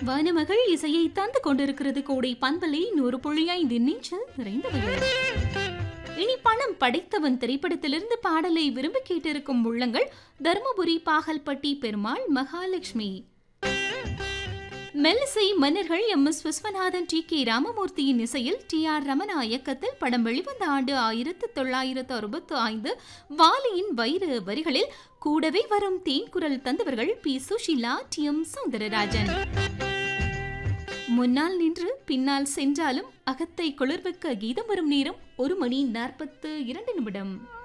வானமகள் இசையை தந்து கொண்டிருக்கிறது கோடை பண்பலை நூறு புள்ளி ஐந்து நீச்சல் நிறைந்தவர்கள் இனி பணம் படைத்தவன் திரைப்படத்திலிருந்து பாடலை விரும்பி கேட்டிருக்கும் உள்ளங்கள் தருமபுரி பாகல்பட்டி பெருமாள் மகாலட்சுமி மெல்லிசை மன்னர்கள் M S Viswanathan T K ராமமூர்த்தியின் இசையில் டி ஆர் ரமணா இயக்கத்தில் படம் வெளிவந்த ஆண்டு ஆயிரத்து தொள்ளாயிரத்து அறுபத்து ஐந்து வாலியின் வைர வரிகளில் கூடவே வரும் தேன்குரல் தந்தவர்கள் P Susheela T M Soundararajan முன்னால் நின்று பின்னால் சென்றாலும் அகத்தை குளிர்விக்க கீதம் வரும் நேரம் ஒரு மணி நாற்பத்து இரண்டு நிமிடம்